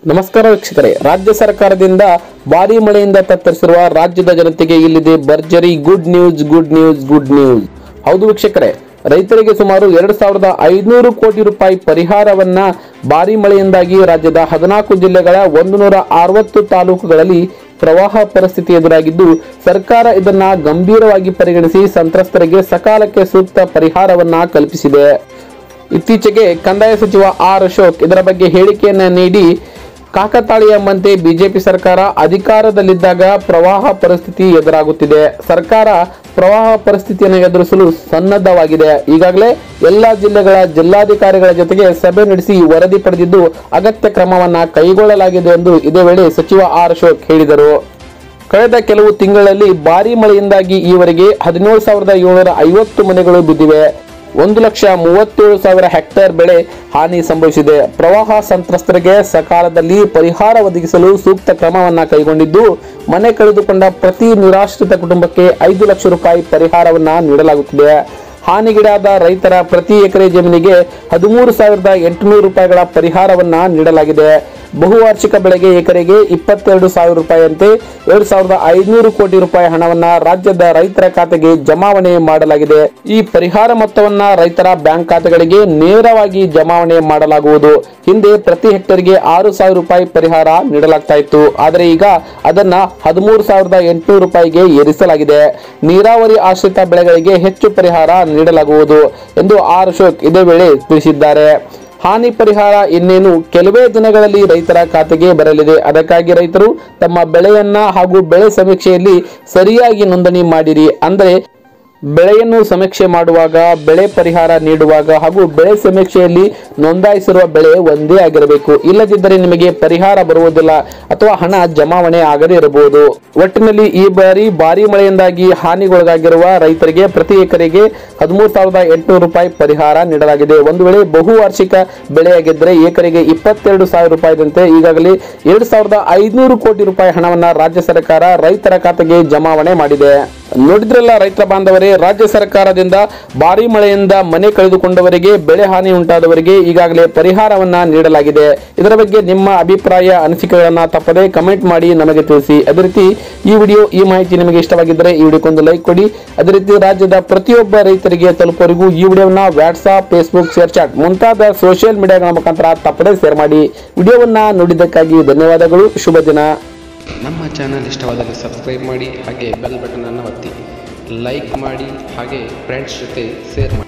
ನಮಸ್ಕಾರ ವೀಕ್ಷಕರೇ ರಾಜ್ಯ ಸರ್ಕಾರದಿಂದ ಭಾರಿ ಮಳೆಯಿಂದ ತತ್ತರಿಸಿರುವ ರಾಜ್ಯದ ಜನತೆಗೆ ಇಲ್ಲಿದೆ ಭರ್ಜರಿ good news good news good news ಹೌದು ವೀಕ್ಷಕರೇ ರೈತರಿಗೆ ಸುಮಾರು ಎರಡು ಸಾವಿರದ ಐದುನೂರು ಕೋಟಿ ರೂಪಾಯಿ ಪರಿಹಾರವನ್ನ ಭಾರಿ ಮಳೆಯಿಂದಾಗಿ ರಾಜ್ಯದ ಹದಿನಾಲ್ಕು ಜಿಲ್ಲೆಗಳ ಒಂದು ನೂರ ಅರವತ್ತು ತಾಲೂಕುಗಳಲ್ಲಿ ಪ್ರವಾಹ ಪರಿಸ್ಥಿತಿ ಎದುರಾಗಿದ್ದು ಸರ್ಕಾರ ಇದನ್ನ ಗಂಭೀರವಾಗಿ ಪರಿಗಣಿಸಿ ಸಂತ್ರಸ್ತರಿಗೆ ಸಕಾಲಕ್ಕೆ ಸೂಕ್ತ ಪರಿಹಾರವನ್ನ ಕಲ್ಪಿಸಿದೆ ಇತ್ತೀಚೆಗೆ ಕಂದಾಯ ಸಚಿವ ಆರ್ ಅಶೋಕ್ ಇದರ ಬಗ್ಗೆ ಹೇಳಿಕೆಯನ್ನ ನೀಡಿ ಕಾಕತಾಳಿ ಎಂಬಂತೆ ಬಿಜೆಪಿ ಸರ್ಕಾರ ಅಧಿಕಾರದಲ್ಲಿದ್ದಾಗ ಪ್ರವಾಹ ಪರಿಸ್ಥಿತಿ ಎದುರಾಗುತ್ತಿದೆ ಸರ್ಕಾರ ಪ್ರವಾಹ ಪರಿಸ್ಥಿತಿಯನ್ನು ಎದುರಿಸಲು ಸನ್ನದ್ಧವಾಗಿದೆ ಈಗಾಗಲೇ ಎಲ್ಲಾ ಜಿಲ್ಲೆಗಳ ಜಿಲ್ಲಾಧಿಕಾರಿಗಳ ಜೊತೆಗೆ ಸಭೆ ನಡೆಸಿ ವರದಿ ಪಡೆದಿದ್ದು ಅಗತ್ಯ ಕ್ರಮವನ್ನ ಕೈಗೊಳ್ಳಲಾಗಿದೆ ಎಂದು ಇದೇ ವೇಳೆ ಸಚಿವ ಆರ್ ಅಶೋಕ್ ಹೇಳಿದರು ಕಳೆದ ಕೆಲವು ತಿಂಗಳಲ್ಲಿ ಭಾರಿ ಮಳೆಯಿಂದಾಗಿ ಈವರೆಗೆ ಹದಿನೇಳು ಸಾವಿರದ ಏಳ್ನೂರ ಐವತ್ತು ಮನೆಗಳು ಬಿದ್ದಿವೆ ಒಂದು ಲಕ್ಷ ಮೂವತ್ತೇಳು ಸಾವಿರ ಹೆಕ್ಟೇರ್ ಬೆಳೆ ಹಾನಿ ಸಂಭವಿಸಿದೆ ಪ್ರವಾಹ ಸಂತ್ರಸ್ತರಿಗೆ ಸಕಾಲದಲ್ಲಿ ಪರಿಹಾರ ಒದಗಿಸಲು ಸೂಕ್ತ ಕ್ರಮವನ್ನ ಕೈಗೊಂಡಿದ್ದು ಮನೆ ಕಳೆದುಕೊಂಡ ಪ್ರತಿ ನಿರಾಶ್ರಿತ ಕುಟುಂಬಕ್ಕೆ ಐದು ಲಕ್ಷ ರೂಪಾಯಿ ಪರಿಹಾರವನ್ನ ನೀಡಲಾಗುತ್ತಿದೆ ಹಾನಿಗೀಡಾದ ರೈತರ ಪ್ರತಿ ಎಕರೆ ಜಮೀನಿಗೆ ಹದಿಮೂರು ಸಾವಿರದ ಎಂಟುನೂರು ರೂಪಾಯಿಗಳ ಪರಿಹಾರವನ್ನ ನೀಡಲಾಗಿದೆ ಬಹುವಾರ್ಷಿಕ ಬೆಳೆಗೆ ಎಕರೆಗೆ ಇಪ್ಪತ್ತೆರಡು ಸಾವಿರ ರೂಪಾಯಿಯಂತೆ ಎರಡು ಸಾವಿರದ ಐದುನೂರು ಕೋಟಿ ರೂಪಾಯಿ ಹಣವನ್ನ ರಾಜ್ಯದ ರೈತರ ಖಾತೆಗೆ ಜಮಾವಣೆ ಮಾಡಲಾಗಿದೆ ಈ ಪರಿಹಾರ ಮೊತ್ತವನ್ನ ರೈತರ ಬ್ಯಾಂಕ್ ಖಾತೆಗಳಿಗೆ ನೇರವಾಗಿ ಜಮಾವಣೆ ಮಾಡಲಾಗುವುದು ಹಿಂದೆ ಪ್ರತಿ ಹೆಕ್ಟೇರ್ಗೆ ಆರು ಸಾವಿರ ರೂಪಾಯಿ ಪರಿಹಾರ ನೀಡಲಾಗ್ತಾ ಇತ್ತು ಆದರೆ ಈಗ ಅದನ್ನ ಹದಿಮೂರು ಸಾವಿರದ ಎಂಟುನೂರು ರೂಪಾಯಿಗೆ ಏರಿಸಲಾಗಿದೆ ನೀರಾವರಿ ಆಶ್ರಿತ ಬೆಳೆಗಳಿಗೆ ಹೆಚ್ಚು ಪರಿಹಾರ ನೀಡಲಾಗುವುದು ಎಂದು ಆರ್ ಅಶೋಕ್ ಇದೇ ವೇಳೆ ತಿಳಿಸಿದ್ದಾರೆ ಹಾನಿ ಪರಿಹಾರ ಇನ್ನೇನು ಕೆಲವೇ ದಿನಗಳಲ್ಲಿ ರೈತರ ಖಾತೆಗೆ ಬರಲಿದೆ ಅದಕ್ಕಾಗಿ ರೈತರು ತಮ್ಮ ಬೆಳೆಯನ್ನ ಹಾಗೂ ಬೆಳೆ ಸಮೀಕ್ಷೆಯಲ್ಲಿ ಸರಿಯಾಗಿ ನೋಂದಣಿ ಮಾಡಿರಿ ಅಂದರೆ ಬೆಳೆಯನ್ನು ಸಮೀಕ್ಷೆ ಮಾಡುವಾಗ ಬೆಳೆ ಪರಿಹಾರ ನೀಡುವಾಗ ಹಾಗೂ ಬೆಳೆ ಸಮೀಕ್ಷೆಯಲ್ಲಿ ನೋಂದಾಯಿಸಿರುವ ಬೆಳೆ ಒಂದೇ ಆಗಿರಬೇಕು ಇಲ್ಲದಿದ್ದರೆ ನಿಮಗೆ ಪರಿಹಾರ ಬರುವುದಿಲ್ಲ ಅಥವಾ ಹಣ ಜಮಾವಣೆ ಆಗದೇ ಇರಬಹುದು ಒಟ್ಟಿನಲ್ಲಿ ಈ ಬಾರಿ ಭಾರಿ ಮಳೆಯಿಂದಾಗಿ ಹಾನಿಗೊಳಗಾಗಿರುವ ರೈತರಿಗೆ ಪ್ರತಿ ಎಕರೆಗೆ ಹದಿಮೂರು ಸಾವಿರದ ಎಂಟುನೂರು ರೂಪಾಯಿ ಪರಿಹಾರ ನೀಡಲಾಗಿದೆ ಒಂದು ವೇಳೆ ಬಹುವಾರ್ಷಿಕ ಬೆಳೆಯಾಗಿದ್ದರೆ ಎಕರೆಗೆ ಇಪ್ಪತ್ತೆರಡು ಸಾವಿರ ರೂಪಾಯಿದಂತೆ ಈಗಾಗಲೇ ಎರಡು ಸಾವಿರದ ಐದುನೂರು ಕೋಟಿ ರೂಪಾಯಿ ಹಣವನ್ನ ರಾಜ್ಯ ಸರ್ಕಾರ ರೈತರ ಖಾತೆಗೆ ಜಮಾವಣೆ ಮಾಡಿದೆ ನೋಡಿದ್ರಲ್ಲ ರೈತ ಬಾಂಧವರೇ ರಾಜ್ಯ ಸರ್ಕಾರದಿಂದ ಭಾರಿ ಮಳೆಯಿಂದ ಮನೆ ಕಳೆದುಕೊಂಡವರಿಗೆ ಬೆಳೆ ಹಾನಿ ಉಂಟಾದವರಿಗೆ ಈಗಾಗಲೇ ಪರಿಹಾರವನ್ನ ನೀಡಲಾಗಿದೆ ಇದರ ಬಗ್ಗೆ ನಿಮ್ಮ ಅಭಿಪ್ರಾಯ ಅನಿಸಿಕೆಗಳನ್ನ ತಪ್ಪದೆ ಕಮೆಂಟ್ ಮಾಡಿ ನಮಗೆ ತಿಳಿಸಿ ಅದೇ ರೀತಿ ಈ ವಿಡಿಯೋ ಈ ಮಾಹಿತಿ ನಿಮಗೆ ಇಷ್ಟವಾಗಿದ್ದರೆ ಈ ವಿಡಿಯೋಕ್ಕೊಂದು ಲೈಕ್ ಕೊಡಿ ಅದೇ ರೀತಿ ರಾಜ್ಯದ ಪ್ರತಿಯೊಬ್ಬ ರೈತರಿಗೆ ತಲುಪುವವರೆಗೂ ಈ ವಿಡಿಯೋವನ್ನ ವಾಟ್ಸ್ಆಪ್ ಫೇಸ್ಬುಕ್ ಶೇರ್ ಚಾಟ್ ಮುಂತಾದ ಸೋಷಿಯಲ್ ಮೀಡಿಯಾಗಳ ಮುಖಾಂತರ ತಪ್ಪದೆ ಶೇರ್ ಮಾಡಿ ವಿಡಿಯೋವನ್ನ ನೋಡಿದ್ದಕ್ಕಾಗಿ ಧನ್ಯವಾದಗಳು ಶುಭ ದಿನ ನಮ್ಮ ಚಾನಲ್ ಇಷ್ಟವಾದಲ್ಲಿ ಸಬ್ಸ್ಕ್ರೈಬ್ ಮಾಡಿ ಹಾಗೆ ಬೆಲ್ ಬಟನನ್ನು ಒತ್ತಿ ಲೈಕ್ ಮಾಡಿ ಹಾಗೆ ಫ್ರೆಂಡ್ಸ್ ಜೊತೆ ಶೇರ್ ಮಾಡಿ